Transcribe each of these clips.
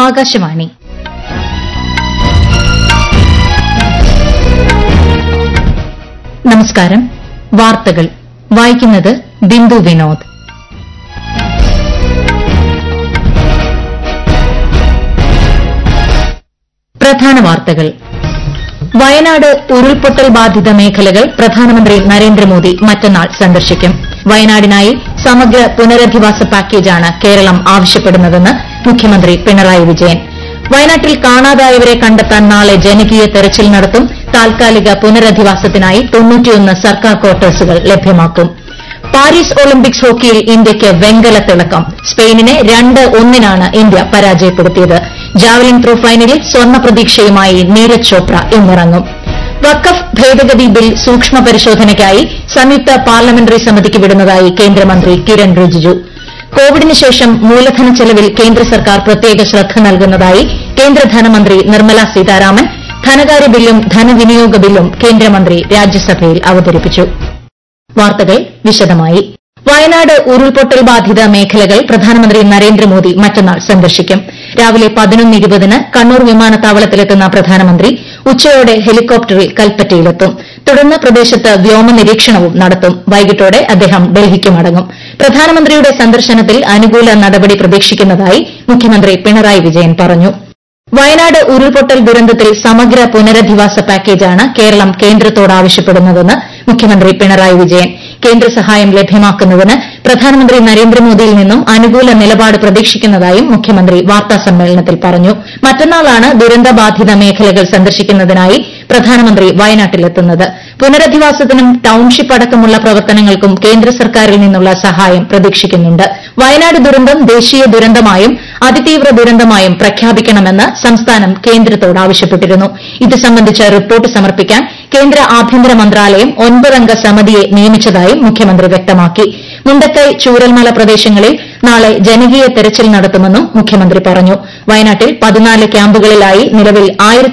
ആകാശവാണി നമസ്കാരം വാർത്തകൾ വായിക്കുന്നത് ബിന്ദു വിനോദ് പ്രധാന വാർത്തകൾ വയനാട് ഉരുൾപൊട്ടൽ ബാധിത മേഖലകൾ പ്രധാനമന്ത്രി നരേന്ദ്രമോദി മറ്റന്നാൾ സന്ദർശിക്കും വയനാടിനായി സമഗ്ര പുനരധിവാസ പാക്കേജാണ് കേരളം ആവശ്യപ്പെടുന്നതെന്ന് മുഖ്യമന്ത്രി പിണറായി വിജയൻ വയനാട്ടിൽ കാണാതായവരെ കണ്ടെത്താൻ നാളെ ജനകീയ തെരച്ചിൽ നടത്തും താൽക്കാലിക പുനരധിവാസത്തിനായി സർക്കാർ ക്വാർട്ടേഴ്സുകൾ ലഭ്യമാക്കും പാരീസ് ഒളിമ്പിക്സ് ഹോക്കിയിൽ ഇന്ത്യയ്ക്ക് വെങ്കല തിളക്കം സ്പെയിനിനെ രണ്ട് ഒന്നിനാണ് ഇന്ത്യ പരാജയപ്പെടുത്തിയത് ജാവലിൻ ത്രോ ഫൈനലിൽ സ്വർണ്ണ പ്രതീക്ഷയുമായി നീരജ് ചോപ്ര ഇന്നിറങ്ങും വഖഫ് ഭേദഗതി ബിൽ സൂക്ഷ്മ പരിശോധനയ്ക്കായി സംയുക്ത പാർലമെന്ററി സമിതിക്ക് വിടുന്നതായി കേന്ദ്രമന്ത്രി കിരൺ റിജിജു കോവിഡിന് ശേഷം മൂലധന ചെലവിൽ കേന്ദ്ര സർക്കാർ പ്രത്യേക ശ്രദ്ധ നൽകുന്നതായി കേന്ദ്ര ധനമന്ത്രി നിർമ്മല സീതാരാമൻ ധനകാര്യ ബില്ലും ധനവിനിയോഗ ബില്ലും കേന്ദ്രമന്ത്രി രാജ്യസഭയിൽ അവതരിപ്പിച്ചു വാർത്തകൾ വിശദമായി വയനാട് ഉരുൾപൊട്ടൽ ബാധിത മേഖലകൾ പ്രധാനമന്ത്രി നരേന്ദ്രമോദി മറ്റന്നാൾ സന്ദർശിക്കും രാവിലെ പതിനൊന്ന് ഇരുപതിന് കണ്ണൂർ വിമാനത്താവളത്തിലെത്തുന്ന പ്രധാനമന്ത്രി ഉച്ചയോടെ ഹെലികോപ്റ്ററിൽ കൽപ്പറ്റയിലെത്തും തുടർന്ന് പ്രദേശത്ത് വ്യോമ നിരീക്ഷണവും നടത്തും വൈകിട്ടോടെ അദ്ദേഹം ഡൽഹിക്ക് മടങ്ങും പ്രധാനമന്ത്രിയുടെ സന്ദർശനത്തിൽ അനുകൂല നടപടി പ്രതീക്ഷിക്കുന്നതായി മുഖ്യമന്ത്രി പിണറായി വിജയൻ പറഞ്ഞു വയനാട് ഉരുൾപൊട്ടൽ ദുരന്തത്തിൽ സമഗ്ര പുനരധിവാസ പാക്കേജാണ് കേരളം കേന്ദ്രത്തോട് ആവശ്യപ്പെടുന്നതെന്ന് മുഖ്യമന്ത്രി പിണറായി വിജയൻ കേന്ദ്ര സഹായം ലഭ്യമാക്കുന്നതിന് പ്രധാനമന്ത്രി നരേന്ദ്രമോദിയിൽ നിന്നും അനുകൂല നിലപാട് പ്രതീക്ഷിക്കുന്നതായും മുഖ്യമന്ത്രി വാർത്താസമ്മേളനത്തിൽ പറഞ്ഞു മറ്റന്നാളാണ് ദുരന്തബാധിത മേഖലകൾ സന്ദർശിക്കുന്നതിനായി പ്രധാനമന്ത്രി വയനാട്ടിലെത്തുന്നത് പുനരധിവാസത്തിനും ടൌൺഷിപ്പ് അടക്കമുള്ള പ്രവർത്തനങ്ങൾക്കും കേന്ദ്ര സർക്കാരിൽ നിന്നുള്ള സഹായം പ്രതീക്ഷിക്കുന്നുണ്ട് വയനാട് ദുരന്തം ദേശീയ ദുരന്തമായും അതിതീവ്ര ദുരന്തമായും പ്രഖ്യാപിക്കണമെന്ന് സംസ്ഥാനം കേന്ദ്രത്തോട് ആവശ്യപ്പെട്ടിരുന്നു ഇത് സംബന്ധിച്ച് റിപ്പോർട്ട് സമർപ്പിക്കാൻ കേന്ദ്ര ആഭ്യന്തര മന്ത്രാലയം ഒൻപതംഗ സമിതിയെ നിയമിച്ചതായും മുഖ്യമന്ത്രി വ്യക്തമാക്കി മുണ്ടക്കൈ ചൂരൽമല പ്രദേശങ്ങളിൽ നാളെ ജനകീയ തെരച്ചിൽ നടത്തുമെന്നും മുഖ്യമന്ത്രി പറഞ്ഞു വയനാട്ടിൽ പതിനാല് ക്യാമ്പുകളിലായി നിലവിൽ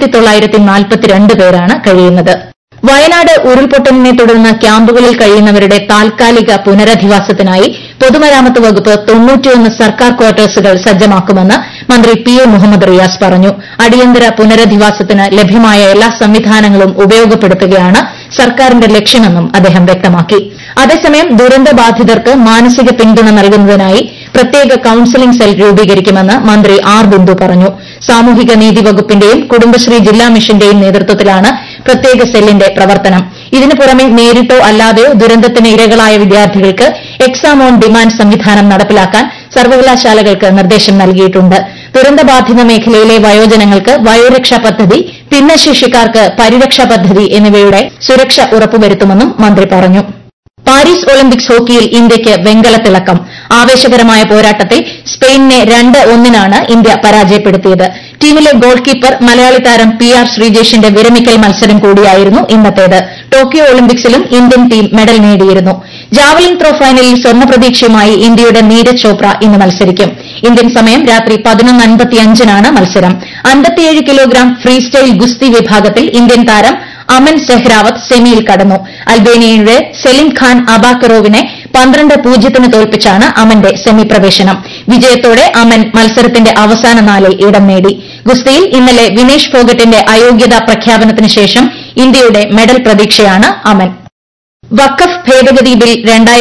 പേരാണ് കഴിയുന്നത് വയനാട് ഉരുൾപൊട്ടലിനെ തുടർന്ന് ക്യാമ്പുകളിൽ കഴിയുന്നവരുടെ താൽക്കാലിക പുനരധിവാസത്തിനായി പൊതുമരാമത്ത് വകുപ്പ് സർക്കാർ ക്വാർട്ടേഴ്സുകൾ സജ്ജമാക്കുമെന്ന് മന്ത്രി പി എ മുഹമ്മദ് റിയാസ് പറഞ്ഞു അടിയന്തര പുനരധിവാസത്തിന് ലഭ്യമായ എല്ലാ സംവിധാനങ്ങളും ഉപയോഗപ്പെടുത്തുകയാണ് സർക്കാരിന്റെ ലക്ഷ്യമെന്നും അദ്ദേഹം വ്യക്തമാക്കി അതേസമയം ദുരന്തബാധിതർക്ക് മാനസിക പിന്തുണ നൽകുന്നതിനായി പ്രത്യേക കൌൺസിലിംഗ് സെൽ രൂപീകരിക്കുമെന്ന് മന്ത്രി ആർ ബിന്ദു പറഞ്ഞു സാമൂഹിക നീതി വകുപ്പിന്റെയും കുടുംബശ്രീ ജില്ലാ മിഷന്റെയും നേതൃത്വത്തിലാണ് പ്രത്യേക സെല്ലിന്റെ പ്രവർത്തനം ഇതിനു പുറമെ നേരിട്ടോ അല്ലാതെയോ ദുരന്തത്തിന് ഇരകളായ വിദ്യാർത്ഥികൾക്ക് എക്സാം ഓൺ ഡിമാൻഡ് സംവിധാനം നടപ്പിലാക്കാൻ സർവകലാശാലകൾക്ക് നിർദ്ദേശം നൽകിയിട്ടുണ്ട് ദുരന്തബാധിത മേഖലയിലെ വയോജനങ്ങൾക്ക് വയോരക്ഷാ പദ്ധതി ഭിന്നശേഷിക്കാർക്ക് പരിരക്ഷാ പദ്ധതി എന്നിവയുടെ സുരക്ഷ ഉറപ്പുവരുത്തുമെന്നും മന്ത്രി പറഞ്ഞു പാരീസ് ഒളിമ്പിക്സ് ഹോക്കിയിൽ ഇന്ത്യയ്ക്ക് വെങ്കല തിളക്കം ആവേശകരമായ പോരാട്ടത്തിൽ സ്പെയിനിനെ രണ്ട് ഒന്നിനാണ് ഇന്ത്യ പരാജയപ്പെടുത്തിയത് ടീമിലെ ഗോൾ കീപ്പർ മലയാളി താരം പി ആർ ശ്രീജേഷിന്റെ വിരമിക്കൽ മത്സരം കൂടിയായിരുന്നു ഇന്നത്തേത് ടോക്കിയോ ഒളിമ്പിക്സിലും ഇന്ത്യൻ ടീം മെഡൽ നേടിയിരുന്നു ജാവലിൻ ത്രോ ഫൈനലിൽ സ്വർണ്ണ പ്രതീക്ഷയുമായി ഇന്ത്യയുടെ നീരജ് ചോപ്ര ഇന്ന് മത്സരിക്കും ഇന്ത്യൻ സമയം രാത്രി നാണ് മത്സരം അൻപത്തിയേഴ് കിലോഗ്രാം ഫ്രീ സ്റ്റൈൽ ഗുസ്തി വിഭാഗത്തിൽ ഇന്ത്യൻ താരം അമൻ സെഹ്രാവത്ത് സെമിയിൽ കടന്നു അൽബേനിയയുടെ സെലിം ഖാൻ അബാക്കറോവിനെ പന്ത്രണ്ട് പൂജ്യത്തിന് തോൽപ്പിച്ചാണ് അമന്റെ സെമി പ്രവേശനം വിജയത്തോടെ അമൻ മത്സരത്തിന്റെ അവസാന നാലിൽ ഇടം നേടി ഗുസ്തിയിൽ ഇന്നലെ വിനേഷ് ഫോഗട്ടിന്റെ അയോഗ്യതാ പ്രഖ്യാപനത്തിന് ശേഷം ഇന്ത്യയുടെ മെഡൽ പ്രതീക്ഷയാണ് അമൻ വഖഫ് ഭേദഗതി ബിൽ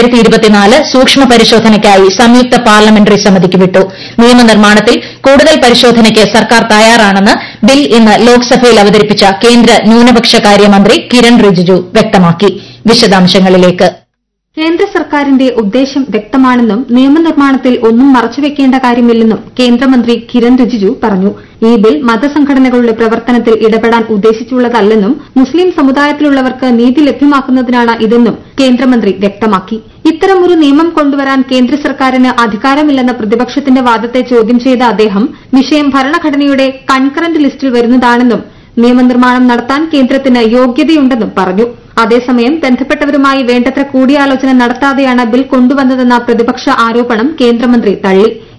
സൂക്ഷ്മ പരിശോധനയ്ക്കായി സംയുക്ത പാർലമെന്ററി സമിതിക്ക് വിട്ടു നിയമനിർമ്മാണത്തിൽ കൂടുതൽ പരിശോധനയ്ക്ക് സർക്കാർ തയ്യാറാണെന്ന് ബിൽ ഇന്ന് ലോക്സഭയിൽ അവതരിപ്പിച്ച കേന്ദ്ര ന്യൂനപക്ഷകാര്യ മന്ത്രി കിരൺ റിജിജു വ്യക്തമാക്കി വിശദാംശങ്ങളിലേക്ക് കേന്ദ്ര സർക്കാരിന്റെ ഉദ്ദേശം വ്യക്തമാണെന്നും നിയമനിർമ്മാണത്തിൽ ഒന്നും മറച്ചുവെക്കേണ്ട കാര്യമില്ലെന്നും കേന്ദ്രമന്ത്രി കിരൺ റിജിജു പറഞ്ഞു ഈ ബിൽ മതസംഘടനകളുടെ പ്രവർത്തനത്തിൽ ഇടപെടാൻ ഉദ്ദേശിച്ചുള്ളതല്ലെന്നും മുസ്ലിം സമുദായത്തിലുള്ളവർക്ക് നീതി ലഭ്യമാക്കുന്നതിനാണ് ഇതെന്നും കേന്ദ്രമന്ത്രി വ്യക്തമാക്കി ഇത്തരമൊരു നിയമം കൊണ്ടുവരാൻ കേന്ദ്ര സർക്കാരിന് അധികാരമില്ലെന്ന പ്രതിപക്ഷത്തിന്റെ വാദത്തെ ചോദ്യം ചെയ്ത അദ്ദേഹം വിഷയം ഭരണഘടനയുടെ കൺകറന്റ് ലിസ്റ്റിൽ വരുന്നതാണെന്നും നിയമനിർമ്മാണം നടത്താൻ കേന്ദ്രത്തിന് യോഗ്യതയുണ്ടെന്നും പറഞ്ഞു അതേസമയം ബന്ധപ്പെട്ടവരുമായി വേണ്ടത്ര കൂടിയാലോചന നടത്താതെയാണ് ബിൽ കൊണ്ടുവന്നതെന്ന പ്രതിപക്ഷ ആരോപണം കേന്ദ്രമന്ത്രി തള്ളി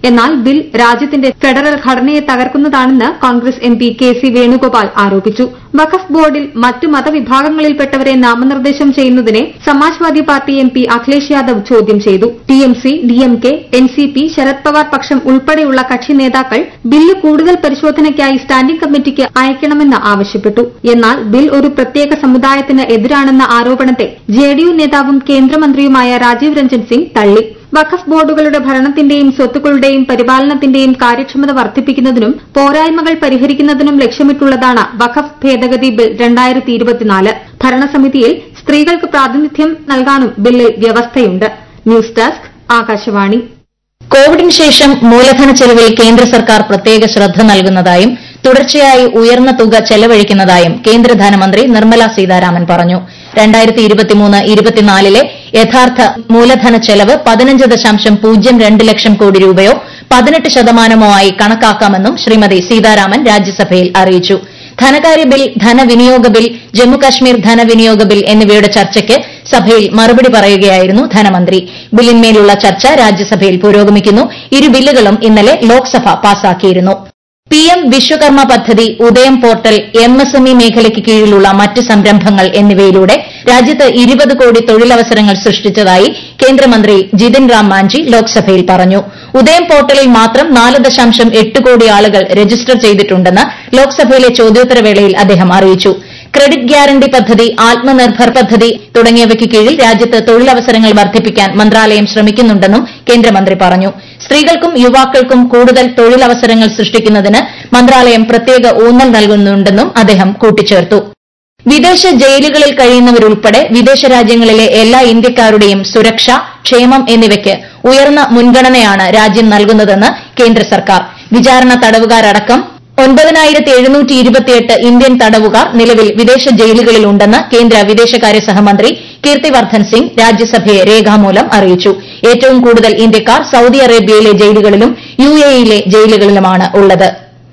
എന്നാൽ ബിൽ രാജ്യത്തിന്റെ ഫെഡറൽ ഘടനയെ തകർക്കുന്നതാണെന്ന് Congress M P K C Venugopal ആരോപിച്ചു വഖഫ് ബോർഡിൽ മറ്റു മതവിഭാഗങ്ങളിൽപ്പെട്ടവരെ നാമനിർദ്ദേശം ചെയ്യുന്നതിനെ Samajwadi party M P Akhilesh Yadav ചോദ്യം ചെയ്തു TMC DMK NCP Sharad Pawar പക്ഷം ഉൾപ്പെടെയുള്ള കക്ഷി നേതാക്കൾ ബില്ല് കൂടുതൽ പരിശോധനയ്ക്കായി സ്റ്റാൻഡിംഗ് കമ്മിറ്റിക്ക് അയക്കണമെന്ന് ആവശ്യപ്പെട്ടു എന്നാൽ ബിൽ ഒരു പ്രത്യേക സമുദായത്തിന് എതിരാണെന്ന ആരോപണത്തെ ജെഡിയു നേതാവും കേന്ദ്രമന്ത്രിയുമായ രാജീവ് രഞ്ജൻ സിംഗ് തള്ളി വഖഫ് ബോർഡുകളുടെ ഭരണത്തിന്റെയും സ്വത്തുക്കളുടെയും പരിപാലനത്തിന്റെയും കാര്യക്ഷമത വർദ്ധിപ്പിക്കുന്നതിനും പോരായ്മകൾ പരിഹരിക്കുന്നതിനും ലക്ഷ്യമിട്ടുള്ളതാണ് വഖഫ് ഭേദഗതി ബിൽ രണ്ടായിരത്തി ഇരുപത്തിനാല് ഭരണസമിതിയിൽ സ്ത്രീകൾക്ക് പ്രാതിനിധ്യം നൽകാനും ബില്ലിൽ വ്യവസ്ഥയുണ്ട് ന്യൂസ് ഡെസ്ക് ആകാശവാണി കോവിഡിന് ശേഷം മൂലധന ചെലവിൽ കേന്ദ്ര സർക്കാർ പ്രത്യേക ശ്രദ്ധ നൽകുന്നതായും തുടർച്ചയായി ഉയർന്ന തുക ചെലവഴിക്കുന്നതായും കേന്ദ്ര ധനമന്ത്രി നിർമ്മല സീതാരാമൻ പറഞ്ഞു രണ്ടായിരത്തി ഇരുപത്തിമൂന്ന് ഇരുപത്തിനാലിലെ യഥാർത്ഥ മൂലധന ചെലവ് പതിനഞ്ച് ദശാംശം പൂജ്യം രണ്ട് ലക്ഷം കോടി രൂപയോ പതിനെട്ട് ശതമാനമോ ആയി കണക്കാക്കാമെന്നും ശ്രീമതി സീതാരാമൻ രാജ്യസഭയിൽ അറിയിച്ചു ധനകാര്യ ബിൽ ധനവിനിയോഗ ബിൽ ജമ്മുകശ്മീർ ധനവിനിയോഗ ബിൽ എന്നിവയുടെ ചർച്ചയ്ക്ക് സഭയിൽ മറുപടി പറയുകയായിരുന്നു ധനമന്ത്രി ബില്ലിന്മേലുള്ള ചർച്ച രാജ്യസഭയിൽ പുരോഗമിക്കുന്നു ഇരു ബില്ലുകളും ഇന്നലെ ലോക്സഭ പാസാക്കിയിരുന്നു പിഎം വിശ്വകർമ്മ പദ്ധതി ഉദയം പോർട്ടൽ എംഎസ്എംഇ മേഖലയ്ക്ക് കീഴിലുള്ള മറ്റ് സംരംഭങ്ങൾ എന്നിവയിലൂടെ രാജ്യത്ത് ഇരുപത് കോടി തൊഴിലവസരങ്ങൾ സൃഷ്ടിച്ചതായി കേന്ദ്രമന്ത്രി ജിതിൻ റാം മാഞ്ചി ലോക്സഭയിൽ പറഞ്ഞു ഉദയം പോർട്ടലിൽ മാത്രം നാല് ദശാംശം എട്ട് കോടി ആളുകൾ രജിസ്റ്റർ ചെയ്തിട്ടുണ്ടെന്ന് ലോക്സഭയിലെ ചോദ്യോത്തരവേളയിൽ അദ്ദേഹം അറിയിച്ചു ക്രെഡിറ്റ് ഗ്യാരണ്ടി പദ്ധതി ആത്മനിർഭർ പദ്ധതി തുടങ്ങിയവയ്ക്ക് കീഴിൽ രാജ്യത്ത് തൊഴിലവസരങ്ങൾ വർദ്ധിപ്പിക്കാൻ മന്ത്രാലയം ശ്രമിക്കുന്നുണ്ടെന്നും കേന്ദ്രമന്ത്രി പറഞ്ഞു സ്ത്രീകൾക്കും യുവാക്കൾക്കും കൂടുതൽ തൊഴിലവസരങ്ങൾ സൃഷ്ടിക്കുന്നതിന് മന്ത്രാലയം പ്രത്യേക ഊന്നൽ നൽകുന്നുണ്ടെന്നും അദ്ദേഹം കൂട്ടിച്ചേർത്തു വിദേശ ജയിലുകളിൽ കഴിയുന്നവരുൾപ്പെടെ വിദേശ രാജ്യങ്ങളിലെ എല്ലാ ഇന്ത്യക്കാരുടെയും സുരക്ഷ ക്ഷേമം എന്നിവയ്ക്ക് ഉയർന്ന മുൻഗണനയാണ് രാജ്യം നൽകുന്നതെന്ന് കേന്ദ്ര സർക്കാർ വിചാരണ തടവുകാരടക്കം ഒൻപതിനായിരത്തി എഴുന്നൂറ്റി ഇരുപത്തിയെട്ട് ഇന്ത്യൻ തടവുകാർ നിലവിൽ വിദേശ ജയിലുകളിലുണ്ടെന്ന് കേന്ദ്ര വിദേശകാര്യ സഹമന്ത്രി കീർത്തിവർദ്ധൻ സിംഗ് രാജ്യസഭയെ രേഖാമൂലം അറിയിച്ചു ഏറ്റവും കൂടുതൽ ഇന്ത്യക്കാർ സൌദി അറേബ്യയിലെ ജയിലുകളിലും യുഎഇയിലെ ജയിലുകളിലുമാണ് ഉള്ളത്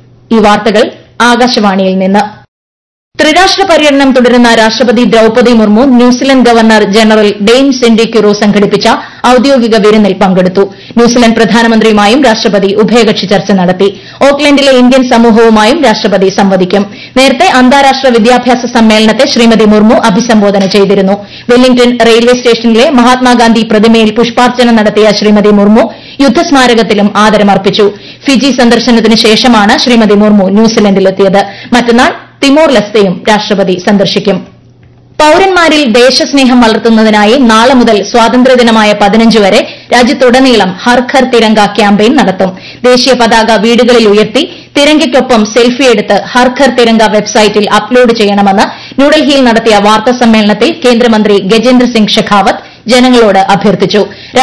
ഈ വാർത്തകൾ ആകാശവാണിയിൽ നിന്ന് ത്രിരാഷ്ട്ര പര്യടനം തുടരുന്ന രാഷ്ട്രപതി Droupadi Murmu New Zealand governor general Dame Cindy Kiro സംഘടിപ്പിച്ച ഔദ്യോഗിക വിരുന്നിൽ പങ്കെടുത്തു ന്യൂസിലൻഡ് പ്രധാനമന്ത്രിയുമായും രാഷ്ട്രപതി ഉഭയകക്ഷി ചർച്ച നടത്തി ഓക്ലൻഡിലെ ഇന്ത്യൻ സമൂഹവുമായും രാഷ്ട്രപതി സംവദിക്കും നേരത്തെ അന്താരാഷ്ട്ര വിദ്യാഭ്യാസ സമ്മേളനത്തെ ശ്രീമതി മുർമു അഭിസംബോധന ചെയ്തിരുന്നു വെല്ലിംഗ്ടൺ റെയിൽവേ സ്റ്റേഷനിലെ മഹാത്മാഗാന്ധി പ്രതിമയിൽ പുഷ്പാർച്ചന നടത്തിയ ശ്രീമതി മുർമു യുദ്ധസ്മാരകത്തിലും ആദരമർപ്പിച്ചു ഫിജി സന്ദർശനത്തിന് ശേഷമാണ് ശ്രീമതി മുർമു ന്യൂസിലൻഡിലെത്തിയത് മറ്റന്നാൾ തിമോർ ലെസ്തയും രാഷ്ട്രപതി സന്ദർശിക്കും പൌരന്മാരിൽ ദേശസ്നേഹം വളർത്തുന്നതിനായി നാളെ മുതൽ സ്വാതന്ത്ര്യദിനമായ പതിനഞ്ച് വരെ രാജ്യത്തുടനീളം ഹർ ഘർ തിരങ്ക ക്യാമ്പയിൻ നടത്തും ദേശീയ പതാക വീടുകളിൽ ഉയർത്തി തിരങ്കയ്ക്കൊപ്പം സെൽഫിയെടുത്ത് ഹർ ഘർ തിരങ്ക വെബ്സൈറ്റിൽ അപ്ലോഡ് ചെയ്യണമെന്ന് ന്യൂഡൽഹിയിൽ നടത്തിയ വാർത്താ സമ്മേളനത്തിൽ കേന്ദ്രമന്ത്രി ഗജേന്ദ്ര സിംഗ് ഷെഖാവത്ത് ജനങ്ങളോട് അഭ്യർത്ഥിച്ചു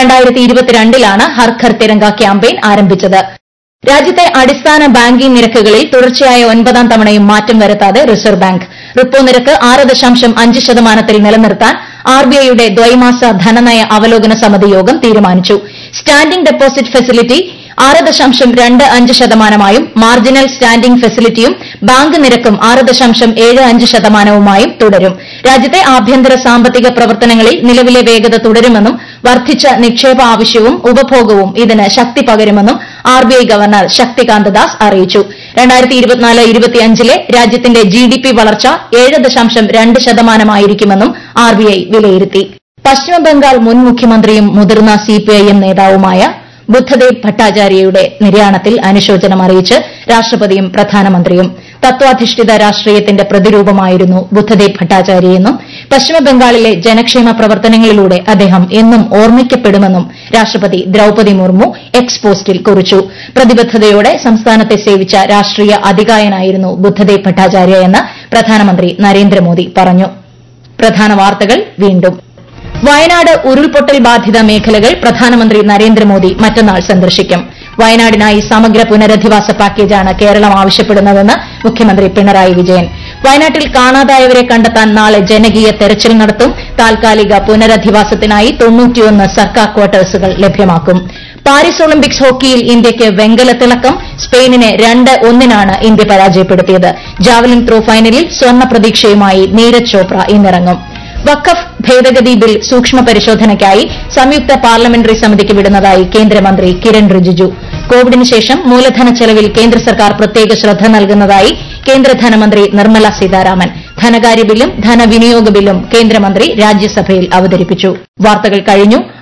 ലാണ് ഹർ ഘർ തിരങ്ക ക്യാമ്പയിൻ ആരംഭിച്ചത് രാജ്യത്തെ അടിസ്ഥാന ബാങ്കിംഗ് നിരക്കുകളിൽ തുടർച്ചയായ ഒൻപതാം തവണയും മാറ്റം വരുത്താതെ റിസർവ് ബാങ്ക് റിപ്പോ നിരക്ക് ആറ് ദശാംശം അഞ്ച് ശതമാനത്തിൽ നിലനിർത്താൻ ആർബിഐയുടെ ദ്വൈമാസ ധനനയ അവലോകന സമിതി യോഗം തീരുമാനിച്ചു സ്റ്റാൻഡിംഗ് ഡെപ്പോസിറ്റ് ഫെസിലിറ്റി ആറ് ദശാംശം രണ്ട് അഞ്ച് ശതമാനമായും മാർജിനൽ സ്റ്റാൻഡിംഗ് ഫെസിലിറ്റിയും ബാങ്ക് നിരക്കും ആറ് ദശാംശം ഏഴ് അഞ്ച് ശതമാനവുമായും തുടരും രാജ്യത്തെ ആഭ്യന്തര സാമ്പത്തിക പ്രവർത്തനങ്ങളിൽ നിലവിലെ വേഗത തുടരുമെന്നും വർദ്ധിച്ച നിക്ഷേപ ആവശ്യവും ഉപഭോഗവും ഇതിന് ശക്തി പകരുമെന്നും ആർബിഐ ഗവർണർ ശക്തികാന്ത ദാസ് അറിയിച്ചു ലെ രാജ്യത്തിന്റെ ജിഡിപി വളർച്ച ഏഴ് ദശാംശം രണ്ട് ശതമാനമായിരിക്കുമെന്നും ആർബിഐ വിലയിരുത്തി പശ്ചിമബംഗാൾ മുൻ മുഖ്യമന്ത്രിയും മുതിർന്ന സിപിഐഎം നേതാവുമായ ബുദ്ധദേവ് ഭട്ടാചാര്യയുടെ നിര്യാണത്തിൽ അനുശോചനം അറിയിച്ച് രാഷ്ട്രപതിയും പ്രധാനമന്ത്രിയും തത്വാധിഷ്ഠിത രാഷ്ട്രീയത്തിന്റെ പ്രതിരൂപമായിരുന്നു ബുദ്ധദേവ് ഭട്ടാചാര്യയെന്നും പശ്ചിമബംഗാളിലെ ജനക്ഷേമ പ്രവർത്തനങ്ങളിലൂടെ അദ്ദേഹം എന്നും ഓർമ്മിക്കപ്പെടുമെന്നും രാഷ്ട്രപതി ദ്രൌപദി മുർമു എക്സ് പോസ്റ്റിൽ കുറിച്ചു പ്രതിബദ്ധതയോടെ സംസ്ഥാനത്തെ സേവിച്ച രാഷ്ട്രീയ അതികായനായിരുന്നു ബുദ്ധദേവ് ഭട്ടാചാര്യ എന്ന് പ്രധാനമന്ത്രി നരേന്ദ്രമോദി പറഞ്ഞു പ്രധാന വാർത്തകൾ വീണ്ടും വയനാട് ഉരുൾപൊട്ടൽ ബാധിത മേഖലകൾ പ്രധാനമന്ത്രി നരേന്ദ്രമോദി മറ്റന്നാൾ സന്ദർശിക്കും വയനാടിനായി സമഗ്ര പുനരധിവാസ പാക്കേജാണ് കേരളം ആവശ്യപ്പെടുന്നതെന്ന് മുഖ്യമന്ത്രി പിണറായി വിജയൻ വയനാട്ടിൽ കാണാതായവരെ കണ്ടെത്താൻ നാളെ ജനകീയ തെരച്ചിൽ നടത്തും താൽക്കാലിക പുനരധിവാസത്തിനായി തൊണ്ണൂറ്റിയൊന്ന് സർക്കാർ ക്വാർട്ടേഴ്സുകൾ ലഭ്യമാക്കും പാരീസ് ഒളിമ്പിക്സ് ഹോക്കിയിൽ ഇന്ത്യയ്ക്ക് വെങ്കല തിളക്കം സ്പെയിനിനെ രണ്ട് ഒന്നിനാണ് ഇന്ത്യ പരാജയപ്പെടുത്തിയത് ജാവലിൻ ത്രോ ഫൈനലിൽ സ്വർണ്ണ പ്രതീക്ഷയുമായി നീരജ് ചോപ്ര ഇന്നിറങ്ങും വഖഫ് ഭേദഗതി ബിൽ സൂക്ഷ്മ പരിശോധനയ്ക്കായി സംയുക്ത പാർലമെന്ററി സമിതിക്ക് വിടുന്നതായി കേന്ദ്രമന്ത്രി കിരൺ റിജിജു കോവിഡിന് ശേഷം മൂലധന ചെലവിൽ കേന്ദ്ര സർക്കാർ പ്രത്യേക ശ്രദ്ധ നൽകുന്നതായി കേന്ദ്ര ധനമന്ത്രി നിർമ്മല സീതാരാമൻ ധനകാര്യ ബില്ലും ധനവിനിയോഗ ബില്ലും കേന്ദ്രമന്ത്രി രാജ്യസഭയിൽ അവതരിപ്പിച്ചു വാർത്തകൾ കഴിഞ്ഞു